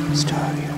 Stereo.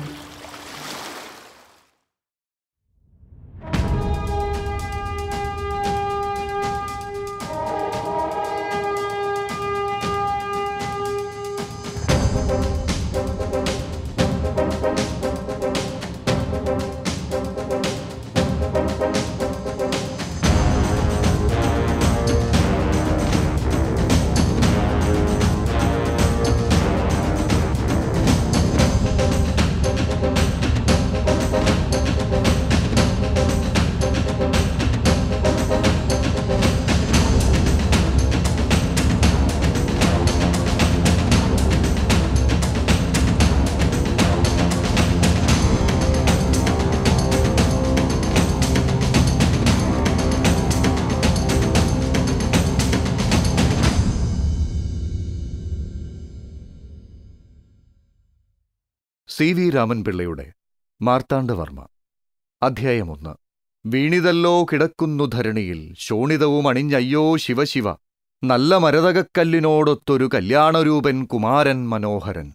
C V രാമൻപിള്ളയുടെ മാർത്താണ്ഡവർമ്മ അധ്യായം ഒന്ന് വീണിതല്ലോ കിടക്കുന്നു ധരണിയിൽ ശോണിതവും അണിഞ്ഞയ്യോ ശിവശിവ നല്ല മരതകക്കല്ലിനോടൊത്തൊരു കല്യാണരൂപൻ കുമാരൻ മനോഹരൻ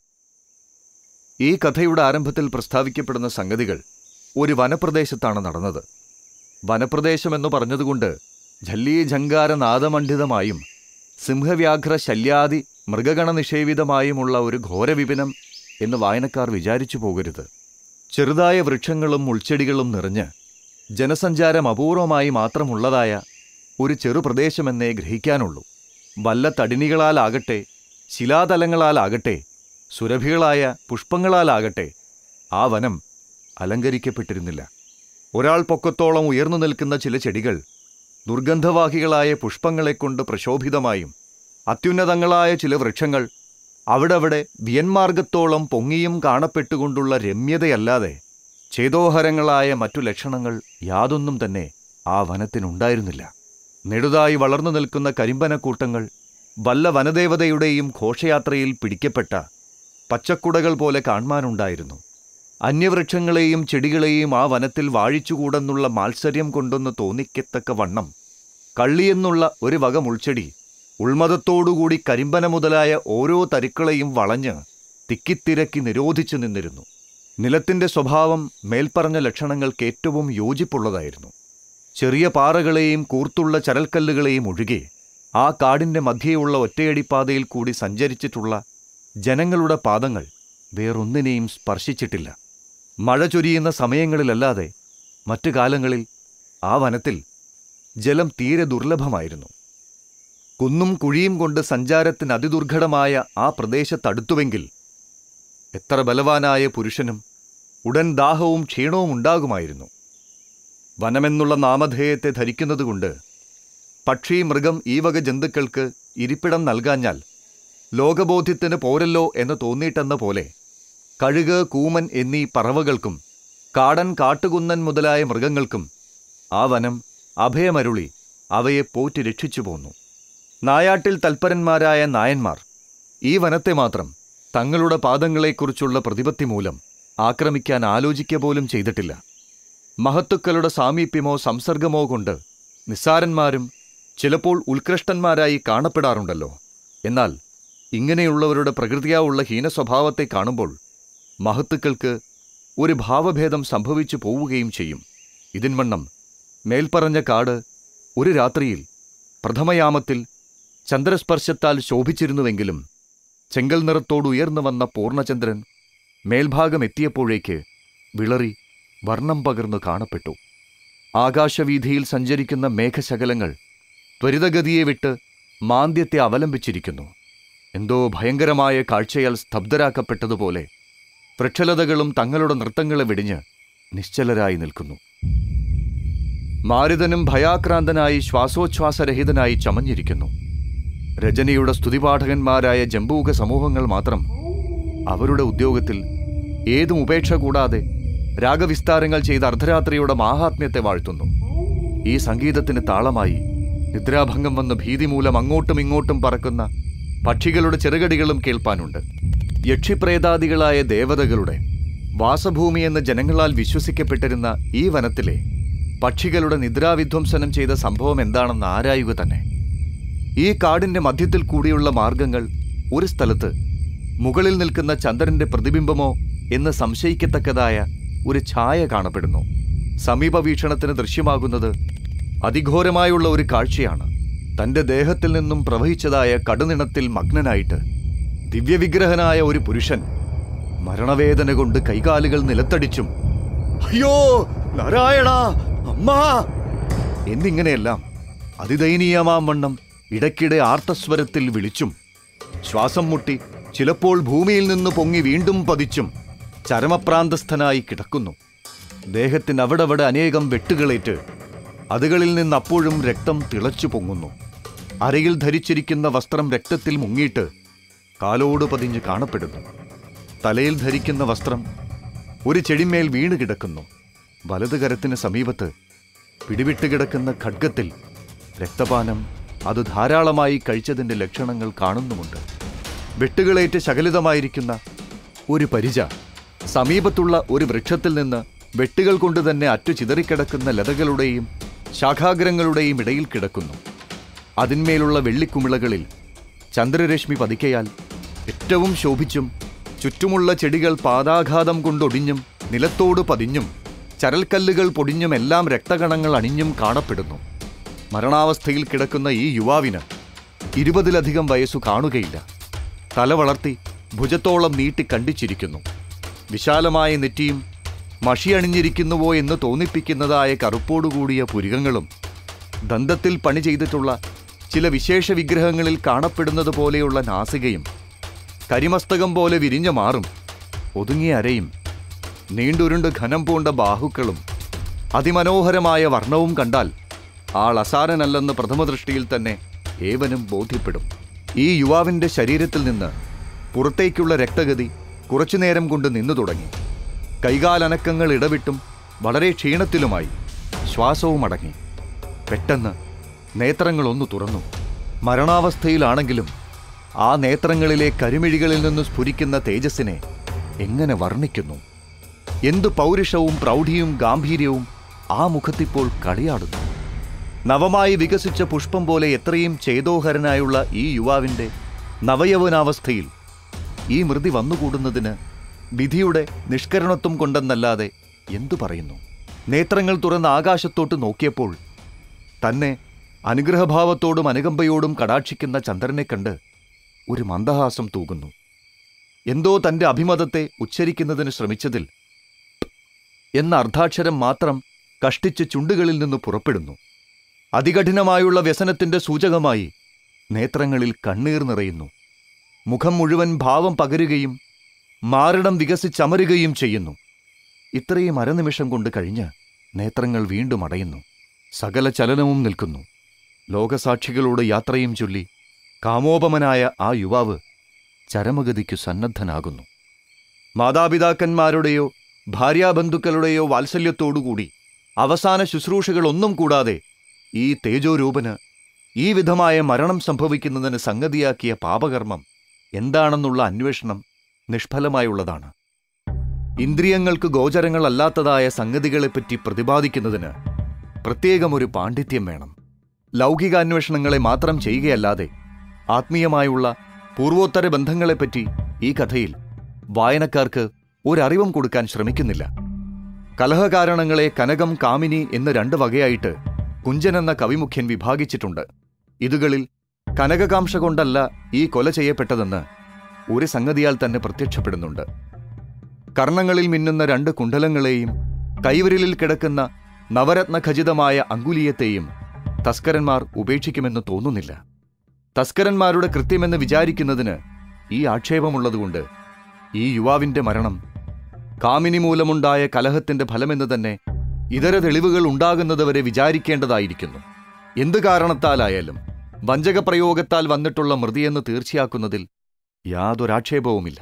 ഈ കഥയുടെ ആരംഭത്തിൽ പ്രസ്താവിക്കപ്പെടുന്ന സംഗതികൾ ഒരു വനപ്രദേശത്താണ് നടന്നത് വനപ്രദേശമെന്നു പറഞ്ഞതുകൊണ്ട് ജല്ലീജങ്കാര നാദമണ്ഡിതമായും സിംഹവ്യാഘ്ര ശല്യാദി മൃഗഗണ നിഷേവിതമായുമുള്ള ഒരു ഘോരവിപിനം എന്ന് വായനക്കാർ വിചാരിച്ചു പോകരുത് ചെറുതായ വൃക്ഷങ്ങളും മുൾച്ചെടികളും നിറഞ്ഞ് ജനസഞ്ചാരം അപൂർവമായി മാത്രമുള്ളതായ ഒരു ചെറുപ്രദേശമെന്നേ ഗ്രഹിക്കാനുള്ളൂ വല്ല തടിനികളാലാകട്ടെ ശിലാതലങ്ങളാലാകട്ടെ സുരഭികളായ പുഷ്പങ്ങളാലാകട്ടെ ആ വനം അലങ്കരിക്കപ്പെട്ടിരുന്നില്ല ഒരാൾ പൊക്കത്തോളം ഉയർന്നു നിൽക്കുന്ന ചില ചെടികൾ ദുർഗന്ധവാഹികളായ പുഷ്പങ്ങളെക്കൊണ്ട് പ്രശോഭിതമായും അത്യുന്നതങ്ങളായ ചില വൃക്ഷങ്ങൾ അവിടവിടെ വിയന്മാർഗത്തോളം പൊങ്ങിയും കാണപ്പെട്ടുകൊണ്ടുള്ള രമ്യതയല്ലാതെ ഛേദോഹരങ്ങളായ മറ്റു ലക്ഷണങ്ങൾ യാതൊന്നും തന്നെ ആ വനത്തിനുണ്ടായിരുന്നില്ല നെടുതായി വളർന്നു നിൽക്കുന്ന കരിമ്പനക്കൂട്ടങ്ങൾ വല്ല വനദേവതയുടെയും ഘോഷയാത്രയിൽ പിടിക്കപ്പെട്ട പച്ചക്കുടകൾ പോലെ കാണുവാനുണ്ടായിരുന്നു അന്യവൃക്ഷങ്ങളെയും ചെടികളെയും ആ വനത്തിൽ വാഴിച്ചുകൂടെന്നുള്ള മാത്സര്യം കൊണ്ടൊന്ന് തോന്നിക്കത്തക്ക വണ്ണം കള്ളിയെന്നുള്ള ഒരു വക മുൾച്ചെടി ഉൾമതത്തോടുകൂടി കരിമ്പന മുതലായ ഓരോ തരുക്കളെയും വളഞ്ഞ് തിക്കിത്തിരക്കി നിരോധിച്ചു നിന്നിരുന്നു നിലത്തിന്റെ സ്വഭാവം മേൽപ്പറഞ്ഞ ലക്ഷണങ്ങൾക്ക് ഏറ്റവും യോജിപ്പുള്ളതായിരുന്നു ചെറിയ പാറകളെയും കൂർത്തുള്ള ചരൽക്കല്ലുകളെയും ഒഴികെ ആ കാടിന്റെ മധ്യേയുള്ള ഒറ്റയടിപ്പാതയിൽ കൂടി സഞ്ചരിച്ചിട്ടുള്ള ജനങ്ങളുടെ പാദങ്ങൾ വേറൊന്നിനെയും സ്പർശിച്ചിട്ടില്ല മഴ ചൊരിയുന്ന സമയങ്ങളിലല്ലാതെ മറ്റു കാലങ്ങളിൽ ആ വനത്തിൽ ജലം തീരെ ദുർലഭമായിരുന്നു കുന്നും കുഴിയും കൊണ്ട് സഞ്ചാരത്തിന് അതിദുർഘടമായ ആ പ്രദേശത്തടുത്തുവെങ്കിൽ എത്ര ബലവാനായ പുരുഷനും ഉടൻ ദാഹവും ക്ഷീണവും ഉണ്ടാകുമായിരുന്നു വനമെന്നുള്ള നാമധേയത്തെ ധരിക്കുന്നതുകൊണ്ട് പക്ഷി മൃഗം ഈ വക ജന്തുക്കൾക്ക് ഇരിപ്പിടം നൽകാഞ്ഞാൽ ലോകബോധ്യത്തിന് പോരല്ലോ എന്ന് തോന്നിയിട്ടെന്ന പോലെ കഴുക് കൂമൻ എന്നീ പറവകൾക്കും കാടൻ കാട്ടുകുന്നൻ മുതലായ മൃഗങ്ങൾക്കും ആ വനം അഭയമരുളി അവയെ പോറ്റി രക്ഷിച്ചു പോന്നു നായാട്ടിൽ തൽപരന്മാരായ നായന്മാർ ഈ വനത്തെ മാത്രം തങ്ങളുടെ പാദങ്ങളെക്കുറിച്ചുള്ള പ്രതിപത്തി മൂലം ആക്രമിക്കാൻ ആലോചിക്ക പോലും ചെയ്തിട്ടില്ല മഹത്തുക്കളുടെ സാമീപ്യമോ സംസർഗമോ കൊണ്ട് നിസ്സാരന്മാരും ചിലപ്പോൾ ഉത്കൃഷ്ടന്മാരായി കാണപ്പെടാറുണ്ടല്ലോ എന്നാൽ ഇങ്ങനെയുള്ളവരുടെ പ്രകൃതിയാ ഉള്ള ഹീനസ്വഭാവത്തെ കാണുമ്പോൾ മഹത്തുക്കൾക്ക് ഒരു ഭാവഭേദം സംഭവിച്ചു പോവുകയും ചെയ്യും ഇതിൻവണ്ണം മേൽപ്പറഞ്ഞ കാട് ഒരു രാത്രിയിൽ പ്രഥമയാമത്തിൽ ചന്ദ്രസ്പർശത്താൽ ശോഭിച്ചിരുന്നുവെങ്കിലും ചെങ്കൽ നിറത്തോട് ഉയർന്നു വന്ന പൂർണ്ണചന്ദ്രൻ മേൽഭാഗം എത്തിയപ്പോഴേക്ക് വിളറി വർണ്ണം പകർന്നു കാണപ്പെട്ടു ആകാശവീഥിയിൽ സഞ്ചരിക്കുന്ന മേഘശകലങ്ങൾ ത്വരിതഗതിയെ വിട്ട് മാന്ദ്യത്തെ അവലംബിച്ചിരിക്കുന്നു എന്തോ ഭയങ്കരമായ കാഴ്ചയാൽ സ്തബ്ധരാക്കപ്പെട്ടതുപോലെ വൃക്ഷലതകളും തങ്ങളുടെ നൃത്തങ്ങളെ വെടിഞ്ഞ് നിശ്ചലരായി നിൽക്കുന്നു മാരുതനും ഭയാക്രാന്തനായി ശ്വാസോച്ഛ്വാസരഹിതനായി ചമഞ്ഞിരിക്കുന്നു രജനിയുടെ സ്തുതിപാഠകന്മാരായ ജംബൂക സമൂഹങ്ങൾ മാത്രം അവരുടെ ഉദ്യോഗത്തിൽ ഏതും ഉപേക്ഷ കൂടാതെ രാഗവിസ്താരങ്ങൾ ചെയ്ത അർദ്ധരാത്രിയുടെ മാഹാത്മ്യത്തെ വാഴ്ത്തുന്നു ഈ സംഗീതത്തിന് താളമായി നിദ്രാഭംഗം വന്ന് ഭീതി മൂലം അങ്ങോട്ടും ഇങ്ങോട്ടും പറക്കുന്ന പക്ഷികളുടെ ചെറുകടികളും കേൾപ്പാനുണ്ട് യക്ഷിപ്രേതാദികളായ ദേവതകളുടെ വാസഭൂമി എന്ന് ജനങ്ങളാൽ വിശ്വസിക്കപ്പെട്ടിരുന്ന ഈ വനത്തിലെ പക്ഷികളുടെ നിദ്രാവിധ്വംസനം ചെയ്ത സംഭവം എന്താണെന്ന് ആരായുക തന്നെ ഈ കാടിന്റെ മധ്യത്തിൽ കൂടിയുള്ള മാർഗങ്ങൾ ഒരു സ്ഥലത്ത് മുകളിൽ നിൽക്കുന്ന ചന്ദ്രന്റെ പ്രതിബിംബമോ എന്ന് സംശയിക്കത്തക്കതായ ഒരു ഛായ കാണപ്പെടുന്നു സമീപ വീക്ഷണത്തിന് ദൃശ്യമാകുന്നത് അതിഘോരമായുള്ള ഒരു കാഴ്ചയാണ് തന്റെ ദേഹത്തിൽ നിന്നും പ്രവഹിച്ചതായ കടുനിണത്തിൽ മഗ്നനായിട്ട് ദിവ്യവിഗ്രഹനായ ഒരു പുരുഷൻ മരണവേദന കൊണ്ട് കൈകാലുകൾ നിലത്തടിച്ചും അയ്യോ നാരായണ അമ്മാ എന്നിങ്ങനെയെല്ലാം അതിദയനീയമാം വണ്ണം ഇടയ്ക്കിടെ ആർത്തസ്വരത്തിൽ വിളിച്ചും ശ്വാസം മുട്ടി ചിലപ്പോൾ ഭൂമിയിൽ നിന്ന് പൊങ്ങി വീണ്ടും പതിച്ചും ചരമപ്രാന്തസ്ഥനായി കിടക്കുന്നു ദേഹത്തിന് അവിടവിടെ അനേകം വെട്ടുകളേറ്റ് അതുകളിൽ നിന്ന് അപ്പോഴും രക്തം തിളച്ചു പൊങ്ങുന്നു അരയിൽ ധരിച്ചിരിക്കുന്ന വസ്ത്രം രക്തത്തിൽ മുങ്ങിയിട്ട് കാലോട് പതിഞ്ഞ് കാണപ്പെടുന്നു തലയിൽ ധരിക്കുന്ന വസ്ത്രം ഒരു ചെടിമേൽ വീണ് കിടക്കുന്നു വലത് കരത്തിന് സമീപത്ത് പിടിവിട്ട് കിടക്കുന്ന ഖഡ്ഗത്തിൽ രക്തപാനം അത് ധാരാളമായി കഴിച്ചതിൻ്റെ ലക്ഷണങ്ങൾ കാണുന്നുമുണ്ട് വെട്ടുകളേറ്റ് ശകലിതമായിരിക്കുന്ന ഒരു പരിച സമീപത്തുള്ള ഒരു വൃക്ഷത്തിൽ നിന്ന് വെട്ടുകൾ കൊണ്ട് തന്നെ അറ്റു ചിതറിക്കിടക്കുന്ന ലതകളുടെയും ശാഖാഗ്രങ്ങളുടെയും ഇടയിൽ കിടക്കുന്നു അതിന്മേലുള്ള വെള്ളിക്കുമിളകളിൽ ചന്ദ്രരശ്മി പതിക്കയാൽ ഏറ്റവും ശോഭിച്ചും ചുറ്റുമുള്ള ചെടികൾ പാദാഘാതം കൊണ്ടൊടിഞ്ഞും നിലത്തോട് പതിഞ്ഞും ചരൽക്കല്ലുകൾ പൊടിഞ്ഞും എല്ലാം രക്തകണങ്ങൾ അണിഞ്ഞും കാണപ്പെടുന്നു മരണാവസ്ഥയിൽ കിടക്കുന്ന ഈ യുവാവിന് ഇരുപതിലധികം വയസ്സു കാണുകയില്ല തല വളർത്തി ഭുജത്തോളം നീട്ടി കണ്ടിച്ചിരിക്കുന്നു വിശാലമായ നെറ്റിയും മഷിയണിഞ്ഞിരിക്കുന്നുവോ എന്ന് തോന്നിപ്പിക്കുന്നതായ കറുപ്പോടുകൂടിയ പുരികങ്ങളും ദന്തത്തിൽ പണി ചെയ്തിട്ടുള്ള ചില വിശേഷ വിഗ്രഹങ്ങളിൽ കാണപ്പെടുന്നത് പോലെയുള്ള നാസികയും കരിമസ്തകം പോലെ വിരിഞ്ഞ മാറും ഒതുങ്ങിയ അരയും നീണ്ടുരുണ്ട് ഘനം പൂണ്ട ബാഹുക്കളും അതിമനോഹരമായ വർണ്ണവും കണ്ടാൽ ആൾ അസാരനല്ലെന്ന് പ്രഥമദൃഷ്ടിയിൽ തന്നെ ഏവനും ബോധ്യപ്പെടും ഈ യുവാവിൻ്റെ ശരീരത്തിൽ നിന്ന് പുറത്തേക്കുള്ള രക്തഗതി കുറച്ചുനേരം കൊണ്ട് നിന്നു തുടങ്ങി കൈകാലനക്കങ്ങൾ ഇടവിട്ടും വളരെ ക്ഷീണത്തിലുമായി ശ്വാസവും അടങ്ങി പെട്ടെന്ന് നേത്രങ്ങളൊന്നു തുറന്നു മരണാവസ്ഥയിലാണെങ്കിലും ആ നേത്രങ്ങളിലെ കരിമിഴികളിൽ നിന്ന് സ്ഫുരിക്കുന്ന തേജസ്സിനെ എങ്ങനെ വർണ്ണിക്കുന്നു എന്തു പൗരുഷവും പ്രൗഢിയും ഗാംഭീര്യവും ആ മുഖത്തിപ്പോൾ കളിയാടുന്നു നവമായി വികസിച്ച പുഷ്പം പോലെ എത്രയും ചേതോഹരനായുള്ള ഈ യുവാവിൻ്റെ നവയവനാവസ്ഥയിൽ ഈ മൃതി വന്നുകൂടുന്നതിന് വിധിയുടെ നിഷ്കരണത്വം കൊണ്ടെന്നല്ലാതെ എന്തു പറയുന്നു നേത്രങ്ങൾ തുറന്ന് ആകാശത്തോട്ട് നോക്കിയപ്പോൾ തന്നെ അനുഗ്രഹഭാവത്തോടും അനുകമ്പയോടും കടാക്ഷിക്കുന്ന ചന്ദ്രനെ കണ്ട് ഒരു മന്ദഹാസം തൂകുന്നു എന്തോ തന്റെ അഭിമതത്തെ ഉച്ചരിക്കുന്നതിന് ശ്രമിച്ചതിൽ എന്ന അർദ്ധാക്ഷരം മാത്രം കഷ്ടിച്ച് ചുണ്ടുകളിൽ നിന്ന് പുറപ്പെടുന്നു അതികഠിനമായുള്ള വ്യസനത്തിന്റെ സൂചകമായി നേത്രങ്ങളിൽ കണ്ണീർ നിറയുന്നു മുഖം മുഴുവൻ ഭാവം പകരുകയും മാറിടം വികസിച്ചമരുകയും ചെയ്യുന്നു ഇത്രയും അരനിമിഷം കൊണ്ട് കഴിഞ്ഞ് നേത്രങ്ങൾ വീണ്ടും അടയുന്നു സകല ചലനവും നിൽക്കുന്നു ലോകസാക്ഷികളോട് യാത്രയും ചൊല്ലി കാമോപമനായ ആ യുവാവ് ചരമഗതിക്കു സന്നദ്ധനാകുന്നു മാതാപിതാക്കന്മാരുടെയോ ഭാര്യാബന്ധുക്കളുടെയോ വാത്സല്യത്തോടുകൂടി അവസാന ശുശ്രൂഷകളൊന്നും കൂടാതെ ഈ തേജോരൂപന് ഈ വിധമായ മരണം സംഭവിക്കുന്നതിന് സംഗതിയാക്കിയ പാപകർമ്മം എന്താണെന്നുള്ള അന്വേഷണം നിഷ്ഫലമായുള്ളതാണ് ഇന്ദ്രിയങ്ങൾക്ക് ഗോചരങ്ങളല്ലാത്തതായ സംഗതികളെപ്പറ്റി പ്രതിപാദിക്കുന്നതിന് പ്രത്യേകം ഒരു പാണ്ഡിത്യം വേണം ലൗകികാന്വേഷണങ്ങളെ മാത്രം ചെയ്യുകയല്ലാതെ ആത്മീയമായുള്ള പൂർവോത്തര ബന്ധങ്ങളെപ്പറ്റി ഈ കഥയിൽ വായനക്കാർക്ക് ഒരറിവും കൊടുക്കാൻ ശ്രമിക്കുന്നില്ല കലഹകാരണങ്ങളെ കനകം കാമിനി എന്ന് രണ്ട് വകയായിട്ട് കുഞ്ചൻ എന്ന കവിമുഖ്യൻ വിഭാഗിച്ചിട്ടുണ്ട് ഇതുകളിൽ കനകകാംക്ഷ കൊണ്ടല്ല ഈ കൊല ചെയ്യപ്പെട്ടതെന്ന് ഒരു സംഗതിയാൽ തന്നെ പ്രത്യക്ഷപ്പെടുന്നുണ്ട് കർണങ്ങളിൽ മിന്നുന്ന രണ്ട് കുണ്ഡലങ്ങളെയും കൈവിരലിൽ കിടക്കുന്ന നവരത്നഖചിതമായ അങ്കുലിയത്തെയും തസ്കരന്മാർ ഉപേക്ഷിക്കുമെന്ന് തോന്നുന്നില്ല തസ്കരന്മാരുടെ കൃത്യമെന്ന് വിചാരിക്കുന്നതിന് ഈ ആക്ഷേപമുള്ളതുകൊണ്ട് ഈ യുവാവിന്റെ മരണം കാമിനി മൂലമുണ്ടായ കലഹത്തിന്റെ ഫലമെന്ന് തന്നെ ഇതര തെളിവുകൾ ഉണ്ടാകുന്നതുവരെ വിചാരിക്കേണ്ടതായിരിക്കുന്നു എന്തു കാരണത്താലായാലും വഞ്ചക പ്രയോഗത്താൽ വന്നിട്ടുള്ള മൃതിയെന്ന് തീർച്ചയാക്കുന്നതിൽ യാതൊരാക്ഷേപവുമില്ല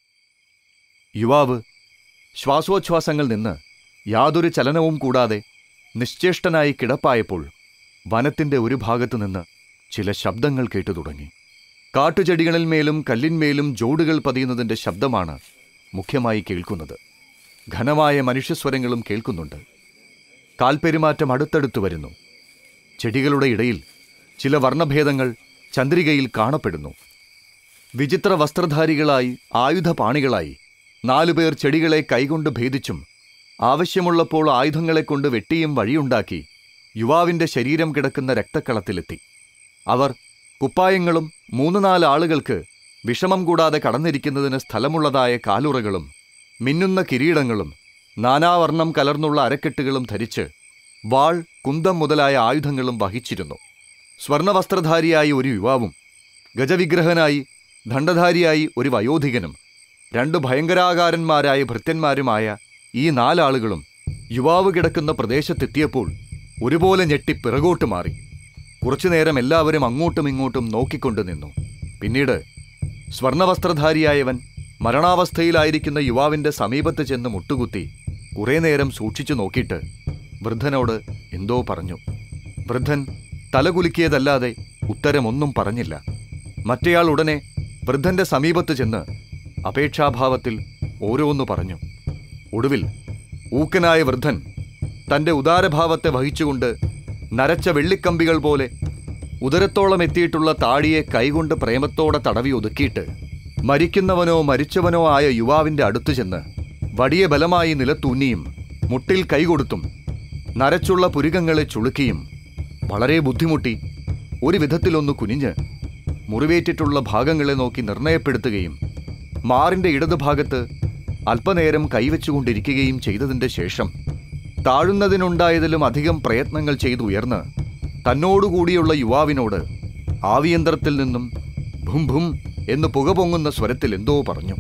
യുവാവ് ശ്വാസോച്ഛ്വാസങ്ങൾ നിന്ന് യാതൊരു ചലനവും കൂടാതെ നിശ്ചേഷ്ടനായി കിടപ്പായപ്പോൾ വനത്തിന്റെ ഒരു ഭാഗത്തു നിന്ന് ചില ശബ്ദങ്ങൾ കേട്ടു തുടങ്ങി കാട്ടുചെടികളിന്മേലും കല്ലിന്മേലും ജോഡുകൾ പതിയുന്നതിന്റെ ശബ്ദമാണ് മുഖ്യമായി കേൾക്കുന്നത് ഘനമായ മനുഷ്യസ്വരങ്ങളും കേൾക്കുന്നുണ്ട് കാൽപ്പെരുമാറ്റം അടുത്തടുത്തു വരുന്നു ചെടികളുടെ ഇടയിൽ ചില വർണ്ണഭേദങ്ങൾ ചന്ദ്രികയിൽ കാണപ്പെടുന്നു വിചിത്ര വസ്ത്രധാരികളായി ആയുധപാണികളായി നാലുപേർ ചെടികളെ കൈകൊണ്ട് ഭേദിച്ചും ആവശ്യമുള്ളപ്പോൾ ആയുധങ്ങളെ കൊണ്ട് വെട്ടിയും വഴിയുണ്ടാക്കി യുവാവിന്റെ ശരീരം കിടക്കുന്ന രക്തക്കളത്തിലെത്തി അവർ കുപ്പായങ്ങളും മൂന്ന് നാല് ആളുകൾക്ക് വിഷമം കൂടാതെ കടന്നിരിക്കുന്നതിന് സ്ഥലമുള്ളതായ കാലുറകളും മിന്നുന്ന കിരീടങ്ങളും നാനാവർണ്ണം കലർന്നുള്ള അരക്കെട്ടുകളും ധരിച്ച് വാൾ കുന്തം മുതലായ ആയുധങ്ങളും വഹിച്ചിരുന്നു സ്വർണവസ്ത്രധാരിയായി ഒരു യുവാവും ഗജവിഗ്രഹനായി ദണ്ഡധാരിയായി ഒരു വയോധികനും രണ്ട് ഭയങ്കരാകാരന്മാരായ ഭൃത്യന്മാരുമായ ഈ നാലാളുകളും യുവാവ് കിടക്കുന്ന പ്രദേശത്തെത്തിയപ്പോൾ ഒരുപോലെ ഞെട്ടി പിറകോട്ട് മാറി കുറച്ചുനേരം എല്ലാവരും അങ്ങോട്ടും ഇങ്ങോട്ടും നോക്കിക്കൊണ്ടു നിന്നു പിന്നീട് സ്വർണവസ്ത്രധാരിയായവൻ മരണാവസ്ഥയിലായിരിക്കുന്ന യുവാവിന്റെ സമീപത്ത് ചെന്ന് മുട്ടുകുത്തി കുറേ നേരം സൂക്ഷിച്ചു നോക്കിയിട്ട് വൃദ്ധനോട് എന്തോ പറഞ്ഞു വൃദ്ധൻ തലകുലുക്കിയതല്ലാതെ ഉത്തരമൊന്നും പറഞ്ഞില്ല മറ്റേയാൾ ഉടനെ വൃദ്ധന്റെ സമീപത്ത് ചെന്ന് അപേക്ഷാഭാവത്തിൽ ഓരോന്ന് പറഞ്ഞു ഒടുവിൽ ഊക്കനായ വൃദ്ധൻ തന്റെ ഉദാരഭാവത്തെ വഹിച്ചുകൊണ്ട് നരച്ച വെള്ളിക്കമ്പികൾ പോലെ ഉദരത്തോളം എത്തിയിട്ടുള്ള താടിയെ കൈകൊണ്ട് പ്രേമത്തോടെ തടവി ഒതുക്കിയിട്ട് മരിക്കുന്നവനോ മരിച്ചവനോ ആയ യുവാവിന്റെ അടുത്തു ചെന്ന് വടിയ ബലമായി നിലത്തൂന്നിയും മുട്ടിൽ കൈകൊടുത്തും നരച്ചുള്ള പുരികങ്ങളെ ചുളുക്കിയും വളരെ ബുദ്ധിമുട്ടി ഒരു വിധത്തിലൊന്ന് കുനിഞ്ഞ് മുറിവേറ്റിട്ടുള്ള ഭാഗങ്ങളെ നോക്കി നിർണയപ്പെടുത്തുകയും മാറിന്റെ ഇടതുഭാഗത്ത് അല്പനേരം കൈവച്ചുകൊണ്ടിരിക്കുകയും ചെയ്തതിന്റെ ശേഷം താഴുന്നതിനുണ്ടായതിലും അധികം പ്രയത്നങ്ങൾ ചെയ്തുയർന്ന് തന്നോടുകൂടിയുള്ള യുവാവിനോട് ആവിയന്ത്രത്തിൽ നിന്നും ഭും ഭും എന്ന് പുക പൊങ്ങുന്ന സ്വരത്തിൽ എന്തോ പറഞ്ഞു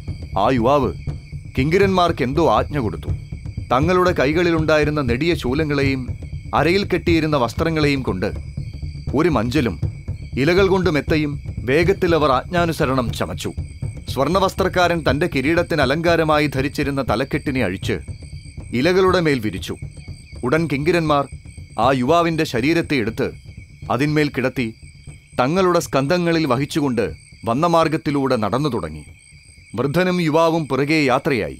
ആ യുവാവ് കിങ്കിരന്മാർക്ക് എന്തോ ആജ്ഞ കൊടുത്തു തങ്ങളുടെ കൈകളിലുണ്ടായിരുന്ന നെടിയ ശൂലങ്ങളെയും അരയിൽ കെട്ടിയിരുന്ന വസ്ത്രങ്ങളെയും കൊണ്ട് ഒരു മഞ്ചലും ഇലകൾ കൊണ്ട് മെത്തയും വേഗത്തിൽ അവർ ആജ്ഞാനുസരണം ചമച്ചു സ്വർണവസ്ത്രക്കാരൻ തന്റെ കിരീടത്തിന് അലങ്കാരമായി ധരിച്ചിരുന്ന തലക്കെട്ടിനെ അഴിച്ച് ഇലകളുടെ മേൽ വിരിച്ചു ഉടൻ കിങ്കിരന്മാർ ആ യുവാവിന്റെ ശരീരത്തെ എടുത്ത് അതിന്മേൽ കിടത്തി തങ്ങളുടെ സ്കന്ധങ്ങളിൽ വഹിച്ചുകൊണ്ട് വന്ന മാർഗത്തിലൂടെ നടന്നു തുടങ്ങി വൃദ്ധനും യുവാവും പിറകെ യാത്രയായി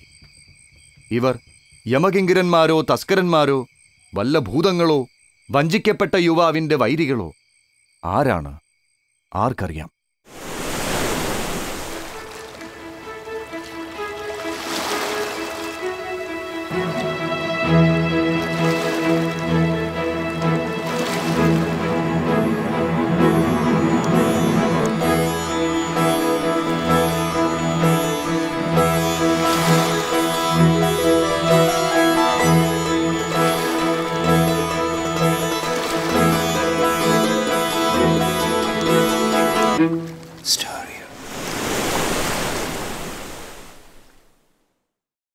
ഇവർ യമകിങ്കിരന്മാരോ തസ്കരന്മാരോ വല്ല ഭൂതങ്ങളോ വഞ്ചിക്കപ്പെട്ട യുവാവിന്റെ വൈരികളോ ആരാണ് ആർക്കറിയാം